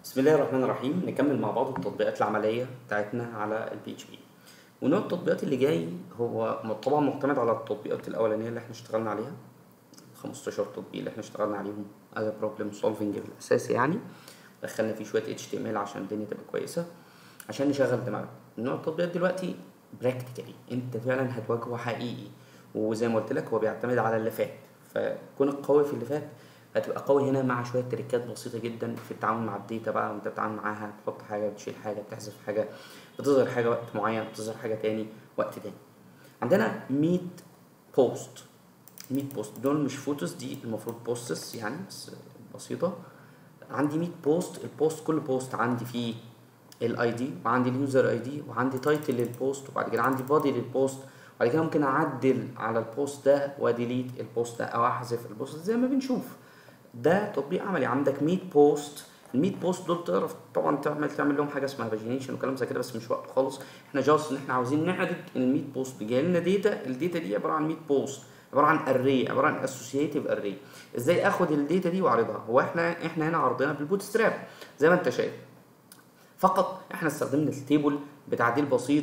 بسم الله الرحمن الرحيم نكمل مع بعض التطبيقات العملية بتاعتنا على البي اتش بي ونوع التطبيقات اللي جاي هو طبعا معتمد على التطبيقات الأولانية اللي احنا اشتغلنا عليها 15 تطبيق اللي احنا اشتغلنا عليهم as a problem solving الأساسي يعني دخلنا فيه شوية HTML عشان الدنيا تبقى كويسة عشان نشغل دماغنا نوع التطبيقات دلوقتي براكتيكالي انت فعلا هتواجهه حقيقي وزي ما قلت لك هو بيعتمد على اللي فات فكونك قوي في اللي فات هتبقى قوي هنا مع شويه تريكات بسيطه جدا في التعامل مع الداتا بقى وانت بتتعامل معاها بتحط حاجه بتشيل حاجه بتحذف حاجه بتظهر حاجه وقت معين بتظهر حاجه تاني وقت تاني عندنا 100 بوست 100 بوست دول مش فوتوز دي المفروض بوستس يعني بس بسيطه عندي 100 بوست البوست كل بوست عندي فيه الاي دي وعندي اليوزر اي دي وعندي تايتل للبوست وبعد كده عندي بادي للبوست وبعد كده ممكن اعدل على البوست ده واديليت البوست ده او احذف البوست زي ما بنشوف ده تطبيق عملي عندك 100 بوست ال 100 بوست دول تعرف طبعا تعمل تعمل لهم حاجه اسمها باجينيشن وكلام زي كده بس مش وقت خالص احنا جاست ان احنا عاوزين نعرض ال 100 بوست جاي لنا داتا الداتا دي عباره عن 100 بوست عباره عن اري عباره عن اسوسييتيف اري ازاي اخد الداتا دي واعرضها هو احنا احنا هنا عرضناها بالبوت ستراب زي ما انت شايف فقط احنا استخدمنا التيبل بتعديل بسيط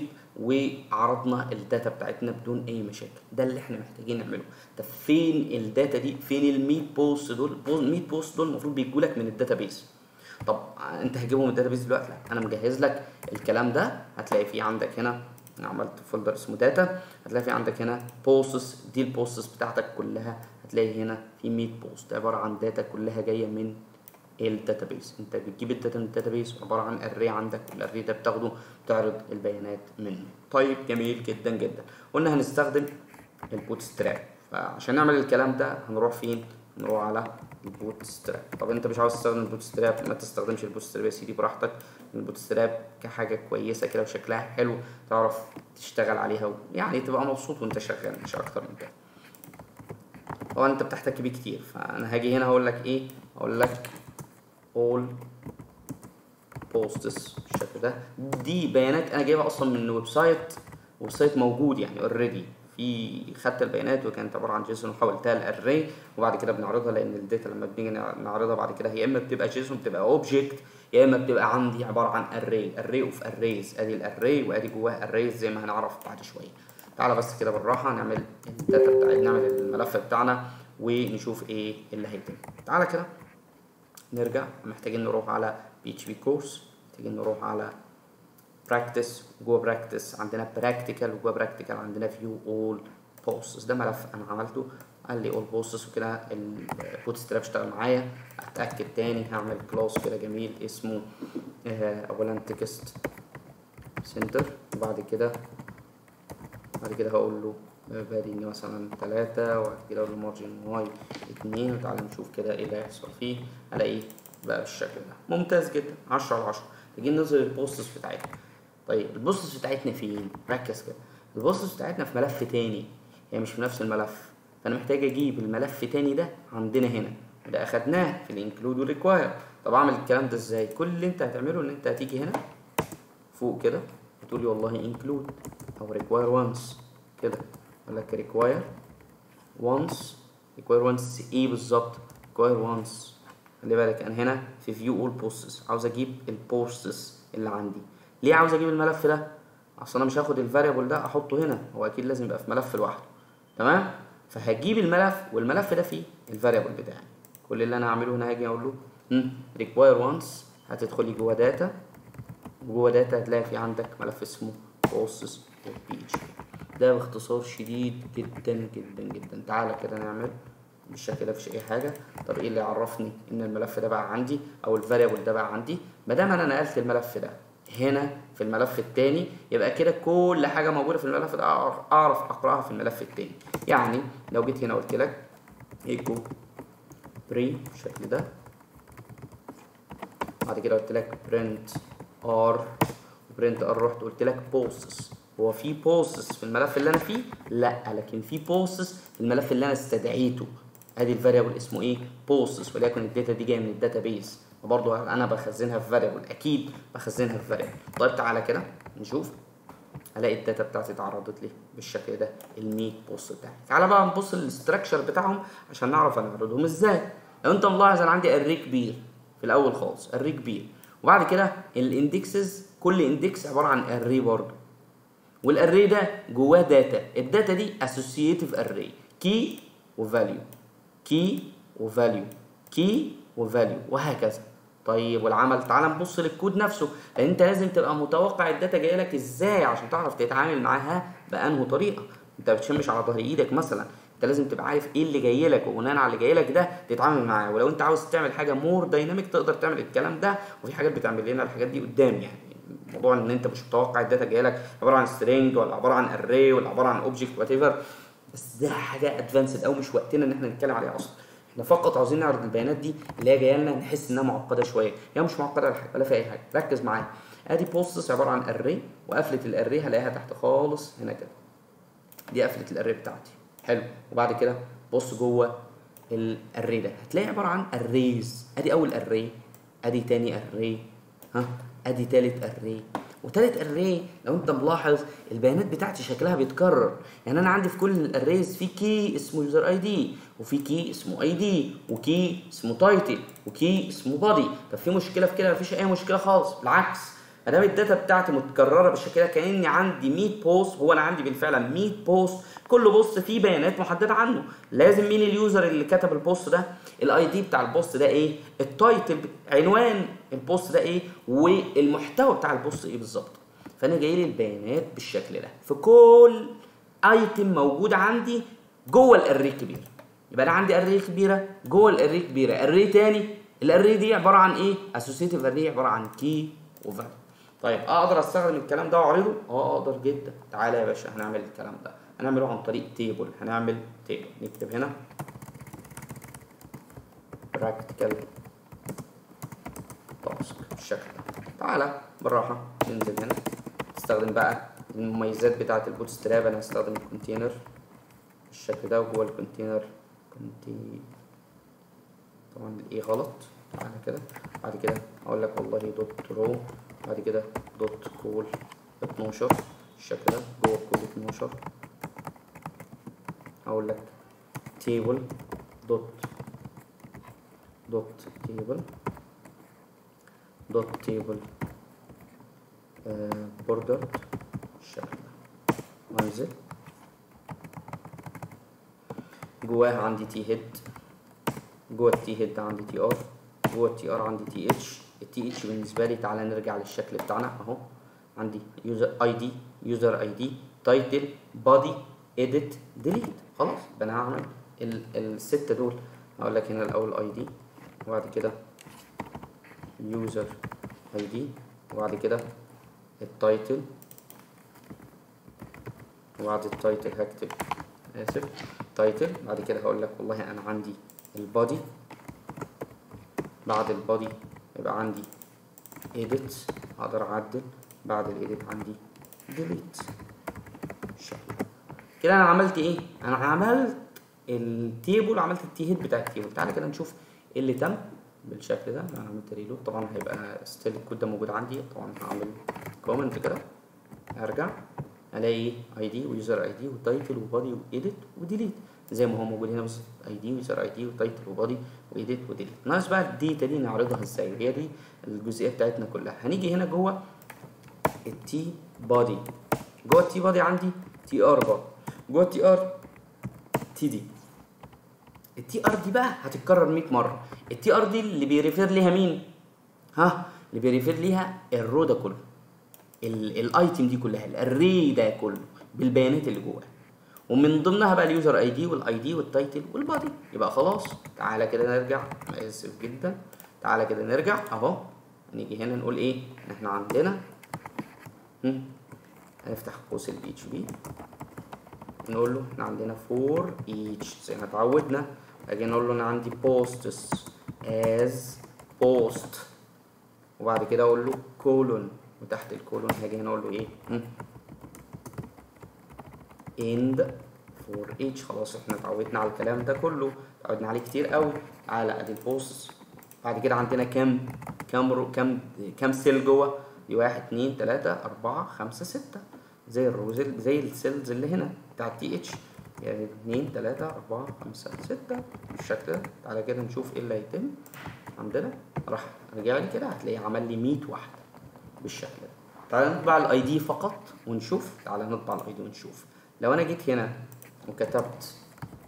وعرضنا الداتا بتاعتنا بدون اي مشاكل ده اللي احنا محتاجين نعمله طب فين الداتا دي فين ال 100 بوست دول ال 100 بوست دول المفروض بيجوا لك من الداتا بيس طب انت هتجيبهم من الداتا بيس دلوقتي لا انا مجهز لك الكلام ده هتلاقي فيه عندك هنا عملت فولدر اسمه داتا هتلاقي في عندك هنا بوستس دي البوستس بتاعتك كلها هتلاقي هنا في 100 بوست عباره عن داتا كلها جايه من الداتابيس انت بتجيب الداتا من الداتابيس عباره عن اري عندك والاري ده بتاخده بتعرض البيانات منه طيب جميل جدا جدا قلنا هنستخدم البوت ستراب فعشان نعمل الكلام ده هنروح فين نروح على البوت ستراب طب انت مش عاوز تستخدم البوت ستراب ما تستخدمش البوت ستراب يا سيدي براحتك البوت ستراب كحاجه كويسه كده وشكلها حلو تعرف تشتغل عليها يعني تبقى مبسوط وانت شغال مش اكتر من كده هو انت بتحتك بيه كتير فانا هاجي هنا هقول لك ايه هقول لك all posts بالشكل ده دي بيانات انا جايبها اصلا من ويب سايت ويب سايت موجود يعني اوريدي في خدت البيانات وكانت عباره عن جيسون وحولتها لاري وبعد كده بنعرضها لان الداتا لما بنيجي نعرضها بعد كده يا اما بتبقى جيسون بتبقى اوبجكت يا اما بتبقى عندي عباره عن اري اري اوف اريز ادي الاري وادي جواها اريز زي ما هنعرف بعد شويه تعالى بس كده بالراحه نعمل الداتا بتاعتنا نعمل الملف بتاعنا ونشوف ايه اللي هيتم تعالى كده نرجع محتاجين نروح على بي اتش بي كورس محتاجين نروح على براكتس جوه براكتس عندنا براكتيكال وجوه براكتيكال عندنا فيو اول بوستس ده ملف انا عملته قال لي اول بوستس وكده البوت ستراب اشتغل معايا اتاكد تاني هعمل كلاس كده جميل اسمه اولا تكست سنتر وبعد كده بعد كده هقول له بادئ مثلا تلاتة وبعد كده اقول له مارجن واي اتنين وتعالى نشوف كده ايه اللي هيحصل فيه الاقيه بقى بالشكل ده ممتاز جدا عشرة على عشرة نيجي ننزل البوستس بتاعتنا طيب البوستس بتاعتنا فين؟ ركز كده البوستس بتاعتنا في ملف تاني هي مش في نفس الملف فانا محتاج اجيب الملف تاني ده عندنا هنا ده اخدناه في الانكلود والريكواير طب اعمل الكلام ده ازاي؟ كل اللي انت هتعمله ان انت هتيجي هنا فوق كده وتقول لي والله انكلود او ريكواير وانس كده اقول لك require once require once ايه بالظبط require once خلي بالك انا هنا في view all posts عاوز اجيب البوستس اللي عندي ليه عاوز اجيب الملف ده اصل انا مش هاخد الفاريبل ده احطه هنا هو اكيد لازم يبقى في ملف لوحده تمام فهجيب الملف والملف ده فيه الفاريبل بتاعي كل اللي انا هعمله هنا هاجي اقول له require once هتدخلي جوه داتا جوه داتا هتلاقي في عندك ملف اسمه posts بي اتش ده باختصار شديد جدا جدا جدا تعالى كده نعمل بالشكل ده مفيش اي حاجه طب ايه اللي يعرفني ان الملف ده بقى عندي او الفاريبل ده بقى عندي ما دام انا نقلت الملف ده هنا في الملف التاني يبقى كده كل حاجه موجوده في الملف ده اعرف اقراها في الملف التاني يعني لو جيت هنا قلت لك ايكو بري بالشكل ده بعد كده قلت لك برنت ار برنت ار رحت قلت لك بوستس هو في بوستس في الملف اللي انا فيه لا لكن في بوستس في الملف اللي انا استدعيته ادي الفاريبل اسمه ايه بوستس وليكن الداتا دي جايه من الداتا بيز وبرضه انا بخزنها في فاريبل اكيد بخزنها في فاريبل طيب تعالى كده نشوف الاقي الداتا بتاعتي اتعرضت لي بالشكل ده ال 100 بوست بتاعي تعالى بقى نبص للاستراكشر بتاعهم عشان نعرف هنعرضهم ازاي لو انت ملاحظ انا عندي اري كبير في الاول خالص اري كبير وبعد كده الاندكسز كل اندكس عباره عن اري برضه والاري ده جواه داتا الداتا دي اسوسييتيف اري كي وفاليو كي وفاليو كي وفاليو وهكذا طيب والعمل تعال نبص للكود نفسه لان انت لازم تبقى متوقع الداتا جايه لك ازاي عشان تعرف تتعامل معاها بانه طريقه انت ما بتشمش على ظهر ايدك مثلا انت لازم تبقى عارف ايه اللي جاي لك وبناء على اللي جاي لك ده تتعامل معاه ولو انت عاوز تعمل حاجه مور دايناميك تقدر تعمل الكلام ده وفي حاجات بتعمل لنا الحاجات دي قدام يعني موضوع ان انت مش متوقع الداتا جايه لك عباره عن سترينج ولا عباره عن اري ولا عباره عن اوبجكت وات ايفر بس ده حاجه ادفانسد او مش وقتنا ان احنا نتكلم عليها اصلا احنا فقط عاوزين نعرض البيانات دي اللي هي جايه لنا نحس انها معقده شويه هي مش معقده ولا حاجه ولا في اي حاجه ركز معايا ادي بوستس عباره عن اري وقفله الاري هلاقيها تحت خالص هنا كده دي قفله الاري بتاعتي حلو وبعد كده بص جوه الاري ده هتلاقي عباره عن اريز ادي اول اري ادي تاني اري ها ادي تالت اري وتالت اري لو انت ملاحظ البيانات بتاعتي شكلها بيتكرر يعني انا عندي في كل الاريز في كي اسمه يوزر اي دي وفي كي اسمه اي دي وكي اسمه تايتل وكي اسمه بادي طب في مشكله في كده مفيش اي مشكله خالص بالعكس ما دام الداتا بتاعتي متكرره بالشكل ده كاني عندي 100 بوست هو انا عندي بالفعل 100 بوست كل بوست فيه بيانات محدده عنه لازم مين اليوزر اللي كتب البوست ده الاي دي بتاع البوست ده ايه التايتل عنوان البوست ده ايه والمحتوى بتاع البوست ايه بالظبط فانا جاي لي البيانات بالشكل ده في كل ايتم موجود عندي جوه الاري الكبير يبقى انا عندي اري كبيره جوه الاري كبيره اري تاني الاري دي عباره عن ايه اسوسيتيف اري عباره عن كي وفاليو طيب اقدر استخدم الكلام ده واعرضه اه اقدر جدا تعالى يا باشا هنعمل الكلام ده هنعمله عن طريق تيبل هنعمل تيبل نكتب هنا براكتيكال تاسك بالشكل ده تعالى بالراحه ننزل هنا تستخدم بقى المميزات بتاعه البوت ستراب انا هستخدم الكونتينر بالشكل ده وجوه الكونتينر كنتي طبعا الايه غلط تعالى كده بعد كده اقول لك والله دوت رو بعد كده دوت كول 12 بالشكل ده جوه كول 12 اقول لك تيبل دوت دوت تيبل دوت تيبل بوردر بالشكل ده وانزل جواها عندي تي هيد جوه التي هيد عندي تي ار جوه التي ار عندي تي اتش التي اتش بالنسبه لي تعالى نرجع للشكل بتاعنا اهو عندي يوزر اي دي يوزر اي دي تايتل بادي اديت ديليت خلاص يبقى انا هعمل الستة دول هقول لك هنا الاول اي دي وبعد كده يوزر اي دي وبعد كده التايتل وبعد التايتل هكتب اسف تايتل بعد كده هقول لك والله انا عندي البادي بعد البادي يبقى عندي edit اقدر اعدل بعد الايديت عندي delete كده انا عملت ايه انا عملت التيبل عملت التي هيد بتاع التيبل تعالى كده نشوف ايه اللي تم بالشكل ده انا عملت ريلود طبعا هيبقى ستيل الكود ده موجود عندي طبعا هعمل كومنت كده هرجع الاقي اي دي ويوزر اي دي وتايتل وبادي وايديت وديليت زي ما هو موجود هنا بص اي دي ويوزر اي دي وتايتل وبادي وايديت وديليت ناقص بقى الديتا دي نعرضها ازاي وهي دي الجزئيه بتاعتنا كلها هنيجي هنا جوه التي بادي جوه التي بادي عندي تي ار بار جوه التي ار تي دي التي ار دي بقى هتتكرر 100 مره التي ار دي اللي بيريفير ليها مين ها اللي بيريفير ليها الرو ده كله الايتم دي كلها الري ده كله بالبيانات اللي جواه ومن ضمنها بقى اليوزر اي دي والاي دي والتايتل والبادي يبقى خلاص تعالى كده نرجع أنا اسف جدا تعالى كده نرجع اهو نيجي هنا نقول ايه ان احنا عندنا هم، هنفتح قوس البي اتش بي نقول له احنا عندنا فور ايتش زي ما اتعودنا اجي نقول له انا عندي بوستس از بوست وبعد كده اقول له كولون وتحت الكولون هاجي هنا اقول له ايه هم، end for each خلاص احنا اتعودنا على الكلام ده كله اتعودنا عليه كتير قوي على ادي البوست بعد كده عندنا كام كام رو كام كام سيل جوه دي واحد اتنين تلاتة أربعة خمسة ستة زي الروز زي السيلز اللي هنا بتاع التي اتش يعني اتنين تلاتة أربعة خمسة ستة بالشكل ده تعالى كده نشوف ايه اللي هيتم عندنا راح رجع لي كده هتلاقيه عمل لي 100 واحده بالشكل ده تعالى نطبع الاي دي فقط ونشوف تعالى نطبع الاي دي ونشوف لو انا جيت هنا وكتبت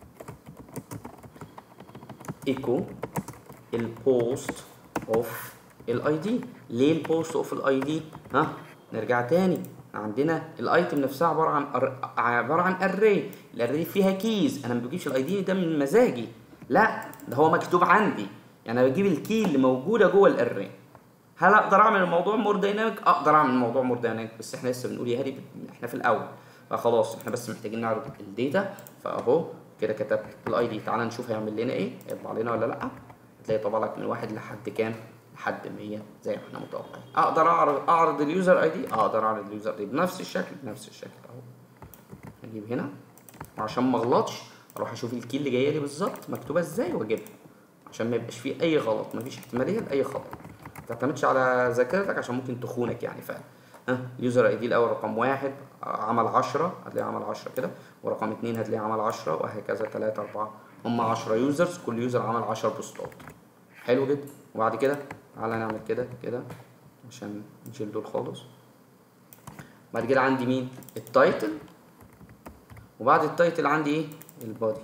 ايكو البوست اوف الاي دي ليه البوست اوف الاي دي ها نرجع تاني عندنا الايتم نفسها عباره عن أر... عباره عن اري الاري فيها كيز انا ما بجيبش الاي دي ده من مزاجي لا ده هو مكتوب عندي يعني انا بجيب الكي اللي موجوده جوه الاري هل اقدر اعمل الموضوع مور دايناميك اقدر اعمل الموضوع مور دايناميك بس احنا لسه بنقول يا هادي احنا في الاول فخلاص احنا بس محتاجين نعرض الداتا فاهو كده كتبت الاي دي تعالى نشوف هيعمل لنا ايه هيطبع لنا ولا لا هتلاقي طبع لك من واحد لحد كام لحد 100 زي ما احنا متوقعين اقدر اعرض اعرض اليوزر اي دي اقدر اعرض اليوزر اي دي بنفس الشكل بنفس الشكل اهو اجيب هنا وعشان ما اغلطش اروح اشوف الكي اللي جايه لي بالظبط مكتوبه ازاي واجيبها عشان ما يبقاش فيه اي غلط مفيش احتماليه لاي خطا ما تعتمدش على ذاكرتك عشان ممكن تخونك يعني فعلا ها اليوزر اي دي الاول رقم واحد عمل 10 هتلاقيه عمل 10 كده ورقم اثنين هتلاقيه عمل 10 وهكذا 3 4 هم 10 يوزرز كل يوزر عمل 10 بوستات حلو جدا وبعد كده تعالى نعمل كده كده عشان نشيل دول خالص بعد كده عندي مين التايتل وبعد التايتل عندي ايه البادي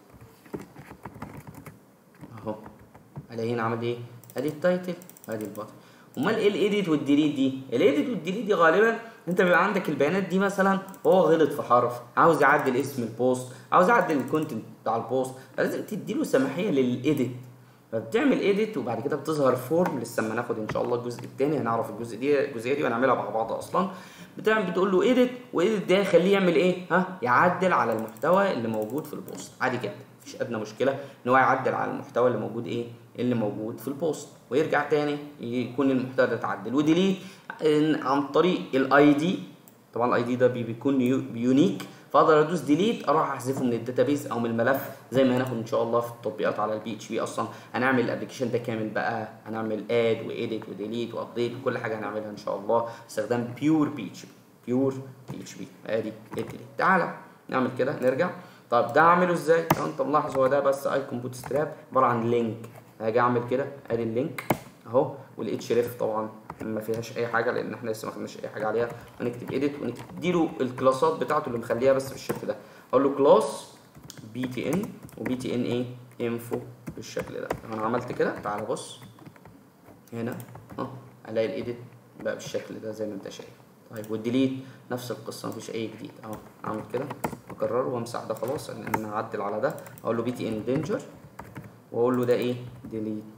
اهو الاقي هنا عمل ايه ادي التايتل وادي البادي امال ايه الايديت والديليت دي الايديت والديليت دي غالبا انت بيبقى عندك البيانات دي مثلا هو غلط في حرف عاوز يعدل اسم البوست عاوز يعدل الكونتنت بتاع البوست فلازم تديله سماحيه للايديت فبتعمل ايديت وبعد كده بتظهر فورم لسه اما ناخد ان شاء الله الجزء الثاني هنعرف الجزء دي الجزئيه دي وهنعملها مع بعض اصلا بتعمل بتقول له ايديت وايديت ده خليه يعمل ايه ها يعدل على المحتوى اللي موجود في البوست عادي جدا مفيش ادنى مشكله ان هو يعدل على المحتوى اللي موجود ايه اللي موجود في البوست ويرجع تاني يكون المحتوى ده اتعدل وديليت عن طريق الاي دي طبعا الاي دي ده بيكون يونيك فاقدر ادوس ديليت اروح احذفه من الداتابيس او من الملف زي ما هناخد ان شاء الله في التطبيقات على البي اتش بي اصلا هنعمل الابلكيشن ده كامل بقى هنعمل اد وايديت وديليت وابديت وكل حاجه هنعملها ان شاء الله باستخدام بيور بي اتش بي بيور بي اتش بي ادي الديليت تعالى نعمل كده نرجع طب ده اعمله ازاي لو انت ملاحظ هو ده بس ايكون بوت ستراب عباره عن لينك هاجي اعمل كده ادي اللينك اهو والاتش ريف طبعا ما فيهاش اي حاجه لان احنا لسه ما خدناش اي حاجه عليها هنكتب ايديت ونديله الكلاسات بتاعته اللي مخليها بس بالشكل ده اقول له كلاس بي تي ان وبي تي ان ايه انفو بالشكل ده انا عملت كده تعالى بص هنا اه الاقي الايديت بقى بالشكل ده زي ما انت شايف طيب والديليت نفس القصه مفيش اي جديد اهو اعمل كده اكرره وامسح ده خلاص لان انا هعدل على ده اقول له بي تي ان دينجر واقول له ده ايه ديليت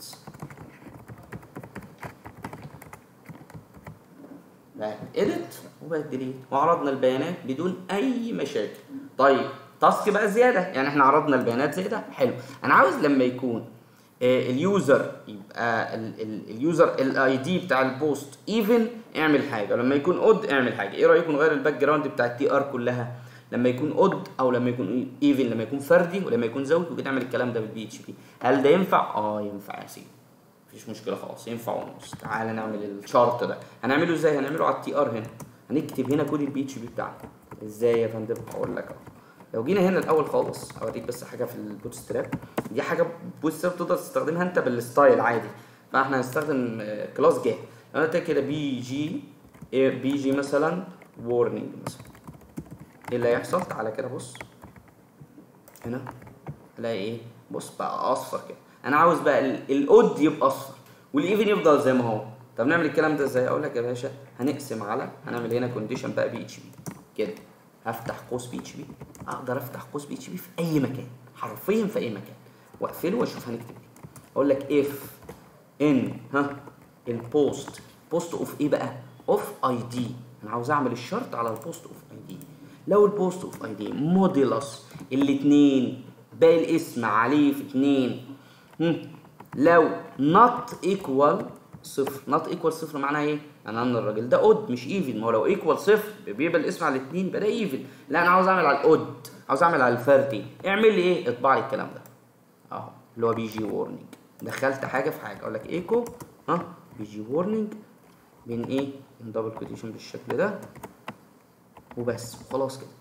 بقت اديت وبقت ديليت وعرضنا البيانات بدون اي مشاكل طيب تاسك بقى زياده يعني احنا عرضنا البيانات زياده حلو انا عاوز لما يكون آه اليوزر يبقى ال- ال- اليوزر الاي دي بتاع البوست ايفن اعمل حاجه لما يكون اود اعمل حاجه ايه رايكم نغير الباك جراوند بتاع التي ار كلها لما يكون اود او لما يكون ايفن لما يكون فردي ولما يكون زوجي وبنعمل الكلام ده بالبي اتش بي هل ده ينفع اه ينفع يا سيدي مفيش مشكله خلاص ينفع ونص تعالى نعمل الشارت ده هنعمله ازاي هنعمله على التي ار هنا هنكتب هنا كود البي اتش بي بتاعنا ازاي يا فندم هقول لك اهو لو جينا هنا الاول خالص اوريك بس حاجه في البوت ستراب دي حاجه بوت ستراب تقدر تستخدمها انت بالستايل عادي فاحنا هنستخدم آه، كلاس جاي لو انا كده بي جي بي جي مثلا وورنينج مثلا ايه اللي هيحصل تعالى كده بص هنا الاقي ايه بص بقى اصفر كده انا عاوز بقى ال- الاود يبقى اصفر والايفن يفضل زي ما هو طب نعمل الكلام ده ازاي اقول لك يا باشا هنقسم على هنعمل هنا كونديشن بقى بي اتش بي كده هفتح قوس بي اتش بي اقدر افتح قوس بي اتش بي في اي مكان حرفيا في اي مكان واقفله واشوف هنكتب ايه اقول لك اف ان ها البوست بوست اوف ايه بقى اوف اي دي انا عاوز اعمل الشرط على البوست اوف اي دي لو البوست اوف اي دي موديلس الاثنين باقي الاسم عليه في اثنين لو not equal صفر not equal صفر معناها ايه؟ معناها ان الراجل ده اود مش ايفن ما هو لو equal صفر بيبقى الاسم على الاثنين يبقى ده ايفن لا انا عاوز اعمل على الاود عاوز اعمل على الفردي اعمل لي ايه؟ اطبع لي الكلام ده اهو اللي هو بي جي وورنينج دخلت حاجه في حاجه اقول لك ايكو ها بي جي وورنينج بين ايه؟ دبل كوتيشن بالشكل ده وبس وخلاص كده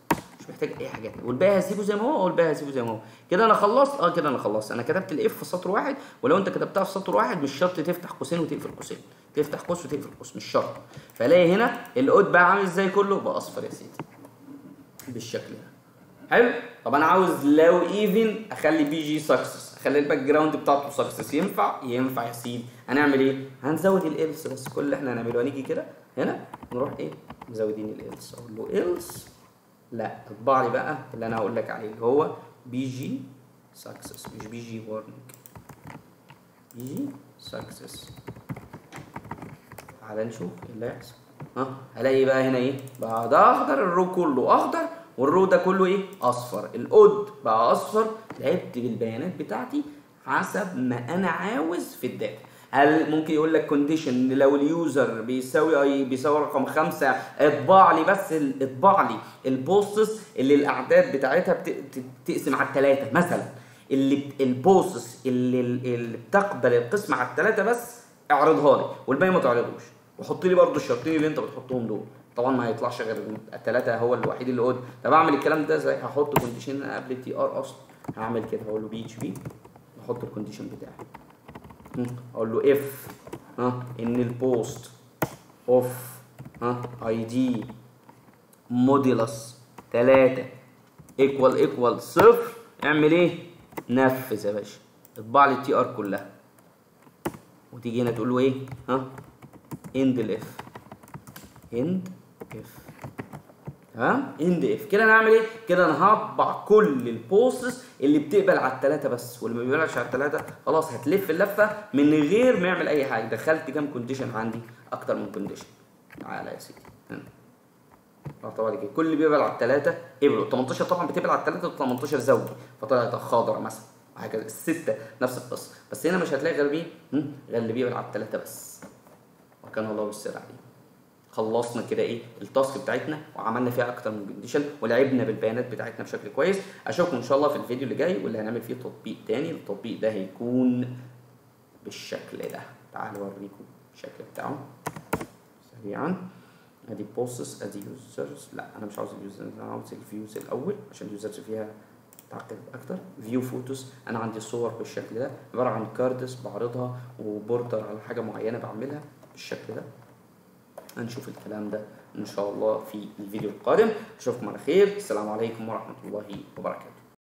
مش محتاج اي حاجه تانية. والباقي هسيبه زي ما هو والباقي هسيبه زي ما هو كده انا خلصت اه كده انا خلصت انا كتبت الاف في سطر واحد ولو انت كتبتها في سطر واحد مش شرط تفتح قوسين وتقفل قوسين تفتح قوس وتقفل قوس مش شرط فلاقي هنا القط بقى عامل ازاي كله بقى اصفر يا سيدي بالشكل ده حلو طب انا عاوز لو ايفن اخلي بي جي سكسس اخلي الباك جراوند بتاعته سكسس ينفع ينفع يا سيدي هنعمل ايه هنزود الالس بس كل اللي احنا هنعمله هنيجي كده هنا نروح ايه مزودين الالس اقول له الس لا اطبع لي بقى اللي انا هقول لك عليه اللي هو بي جي سكسس مش بي جي وارنينج بي جي سكسس تعالى نشوف ايه اللي هيحصل ها هلاقي بقى هنا ايه بقى ده اخضر الرو كله اخضر والرو ده كله ايه اصفر الاود بقى اصفر لعبت بالبيانات بتاعتي حسب ما انا عاوز في الداتا هل ممكن يقول لك كونديشن لو اليوزر بيساوي اي بيساوي رقم خمسة اطبع لي بس ال- اطبع لي البوستس اللي الاعداد بتاعتها بت- تقسم على الثلاثه مثلا اللي البوستس اللي اللي بتقبل القسم على الثلاثه بس اعرضها لي والباقي ما تعرضوش وحط لي برضو الشرطين اللي انت بتحطهم دول طبعا ما هيطلعش غير الثلاثه هو الوحيد اللي قد طب اعمل الكلام ده ازاي هحط كونديشن قبل التي ار اصلا هعمل كده هقول له بي اتش بي احط الكونديشن بتاعي مم. اقول له اف ها ان البوست اوف ها اي دي موديلس 3 ايكوال ايكوال صفر اعمل ايه نفذ يا باشا اطبع لي التي ار كلها وتيجي هنا تقول له ايه ها اند الاف اند اف تمام اند اف كده انا هعمل ايه كده انا هطبع كل البوستس اللي بتقبل على الثلاثه بس واللي ما بيقبلش على الثلاثه خلاص هتلف اللفه من غير ما يعمل اي حاجه دخلت كام كونديشن عندي اكتر من كونديشن تعالى يا سيدي هنا اه طبعا كده كل اللي بيقبل على الثلاثه قبلوا 18 طبعا بتقبل على الثلاثه 18 زوجي فطلعت خضرا مثلا وهكذا السته نفس القصه بس هنا مش هتلاقي غير مين هم؟ غير اللي بيقبل على الثلاثه بس وكان الله بالسر عليه خلصنا كده ايه التاسك بتاعتنا وعملنا فيها اكتر من كونديشن ولعبنا بالبيانات بتاعتنا بشكل كويس اشوفكم ان شاء الله في الفيديو اللي جاي واللي هنعمل فيه تطبيق تاني التطبيق ده هيكون بالشكل ده تعالوا اوريكم الشكل بتاعه سريعا ادي بوستس ادي يوزرز لا انا مش عاوز اليوزرز انا عاوز الفيوز الاول عشان اليوزرز فيها تعقد اكتر فيو فوتوس انا عندي صور بالشكل ده عباره عن كاردس بعرضها وبوردر على حاجه معينه بعملها بالشكل ده هنشوف الكلام ده ان شاء الله في الفيديو القادم اشوفكم على خير السلام عليكم ورحمه الله وبركاته